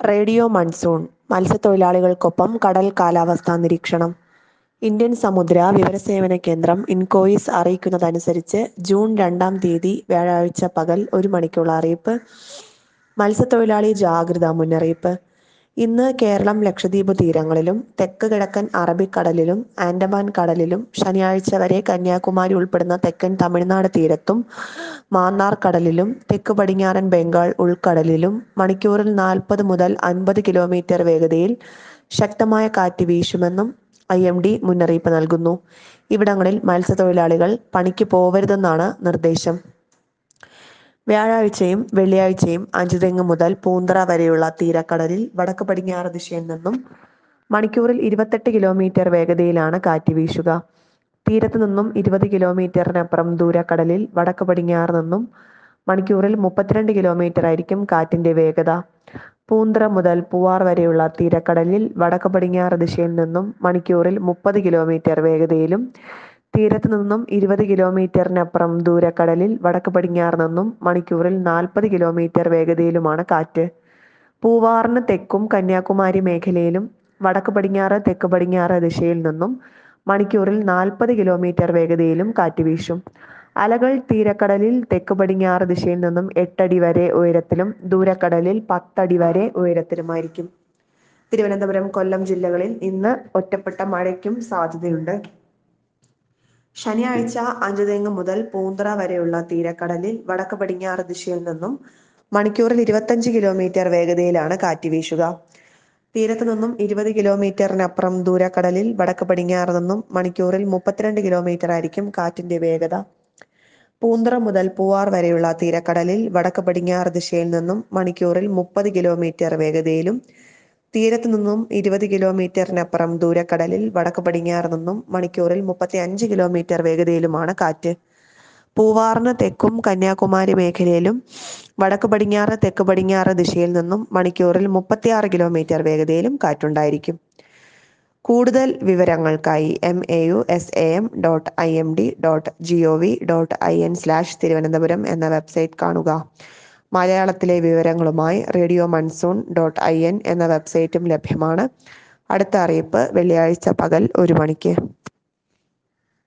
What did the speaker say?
radio monsoon മത്സ്യത്തൊഴിലാളികൾക്കൊപ്പം കടൽ കാലാവസ്ഥാ നിരീക്ഷണം ഇന്ത്യൻ സമുദ്ര വിവരസേവന കേന്ദ്രം ഇൻകോയിസ് അറിയിക്കുന്നതനുസരിച്ച് ജൂൺ രണ്ടാം തീയതി വ്യാഴാഴ്ച പകൽ ഒരു മണിക്കുള്ള അറിയിപ്പ് മത്സ്യത്തൊഴിലാളി ജാഗ്രതാ മുന്നറിയിപ്പ് ഇന്ന് കേരളം ലക്ഷദ്വീപ് തീരങ്ങളിലും തെക്ക് കിഴക്കൻ അറബിക്കടലിലും ആൻഡമാൻ കടലിലും ശനിയാഴ്ച വരെ കന്യാകുമാരി ഉൾപ്പെടുന്ന തെക്കൻ തമിഴ്നാട് തീരത്തും മാന്നാർ കടലിലും തെക്ക് പടിഞ്ഞാറൻ ബംഗാൾ ഉൾക്കടലിലും മണിക്കൂറിൽ നാൽപ്പത് മുതൽ അൻപത് കിലോമീറ്റർ വേഗതയിൽ ശക്തമായ കാറ്റ് വീശുമെന്നും ഐ എം ഡി മുന്നറിയിപ്പ് നൽകുന്നു ഇവിടങ്ങളിൽ മത്സ്യത്തൊഴിലാളികൾ പണിക്ക് പോവരുതെന്നാണ് നിർദ്ദേശം വ്യാഴാഴ്ചയും വെള്ളിയാഴ്ചയും അഞ്ചുതെങ്ങ് മുതൽ പൂന്തറ വരെയുള്ള തീരക്കടലിൽ വടക്ക് പടിഞ്ഞാറ് ദിശയിൽ നിന്നും മണിക്കൂറിൽ ഇരുപത്തെട്ട് കിലോമീറ്റർ വേഗതയിലാണ് കാറ്റ് വീശുക തീരത്ത് നിന്നും ഇരുപത് കിലോമീറ്ററിനപ്പുറം ദൂരക്കടലിൽ വടക്ക് പടിഞ്ഞാറ് നിന്നും മണിക്കൂറിൽ മുപ്പത്തിരണ്ട് കിലോമീറ്റർ ആയിരിക്കും കാറ്റിന്റെ വേഗത പൂന്തറ മുതൽ പൂവാർ വരെയുള്ള തീരക്കടലിൽ വടക്ക് പടിഞ്ഞാറ് ദിശയിൽ നിന്നും മണിക്കൂറിൽ മുപ്പത് കിലോമീറ്റർ വേഗതയിലും തീരത്ത് നിന്നും ഇരുപത് കിലോമീറ്ററിനപ്പുറം ദൂരക്കടലിൽ വടക്ക് പടിഞ്ഞാറ് നിന്നും മണിക്കൂറിൽ നാൽപ്പത് കിലോമീറ്റർ വേഗതയിലുമാണ് കാറ്റ് പൂവാറിന് തെക്കും കന്യാകുമാരി മേഖലയിലും വടക്ക് പടിഞ്ഞാറ് തെക്ക് പടിഞ്ഞാറ് ദിശയിൽ നിന്നും മണിക്കൂറിൽ നാൽപ്പത് കിലോമീറ്റർ വേഗതയിലും കാറ്റ് വീശും അലകൾ തീരക്കടലിൽ തെക്ക് പടിഞ്ഞാറ് ദിശയിൽ നിന്നും എട്ടടി വരെ ഉയരത്തിലും ദൂരക്കടലിൽ പത്തടി വരെ ഉയരത്തിലുമായിരിക്കും തിരുവനന്തപുരം കൊല്ലം ജില്ലകളിൽ ഇന്ന് ഒറ്റപ്പെട്ട മഴയ്ക്കും സാധ്യതയുണ്ട് ശനിയാഴ്ച അഞ്ചുതെങ്ങ് മുതൽ പൂന്തറ വരെയുള്ള തീരക്കടലിൽ വടക്ക് പടിഞ്ഞാറ് ദിശയിൽ നിന്നും മണിക്കൂറിൽ ഇരുപത്തഞ്ച് കിലോമീറ്റർ വേഗതയിലാണ് കാറ്റ് വീശുക തീരത്ത് നിന്നും ഇരുപത് കിലോമീറ്ററിനപ്പുറം ദൂരക്കടലിൽ വടക്ക് പടിഞ്ഞാറ് നിന്നും മണിക്കൂറിൽ മുപ്പത്തിരണ്ട് കിലോമീറ്റർ ആയിരിക്കും കാറ്റിന്റെ വേഗത പൂന്തറ മുതൽ പൂവാർ വരെയുള്ള തീരക്കടലിൽ വടക്ക് പടിഞ്ഞാറ് ദിശയിൽ നിന്നും മണിക്കൂറിൽ മുപ്പത് കിലോമീറ്റർ വേഗതയിലും തീരത്ത് നിന്നും ഇരുപത് കിലോമീറ്ററിനപ്പുറം ദൂരക്കടലിൽ വടക്ക് പടിഞ്ഞാറ് നിന്നും മണിക്കൂറിൽ മുപ്പത്തി അഞ്ച് കിലോമീറ്റർ വേഗതയിലുമാണ് കാറ്റ് പൂവാറിന് തെക്കും കന്യാകുമാരി മേഖലയിലും വടക്ക് പടിഞ്ഞാറ് തെക്ക് പടിഞ്ഞാറ് ദിശയിൽ നിന്നും മണിക്കൂറിൽ മുപ്പത്തിയാറ് കിലോമീറ്റർ വേഗതയിലും കാറ്റുണ്ടായിരിക്കും കൂടുതൽ വിവരങ്ങൾക്കായി M A U S A M dot I M D dot G O V dot I N slash Thiruvananthapuram എന്ന വെബ്സൈറ്റ് കാണുക മലയാളത്തിലെ വിവരങ്ങളുമായി radio monsoon dot I N എന്ന വെബ്സൈറ്റും ലഭ്യമാണ് അടുത്ത അറിയിപ്പ് വെള്ളിയാഴ്ച പകൽ ഒരു മണിക്ക്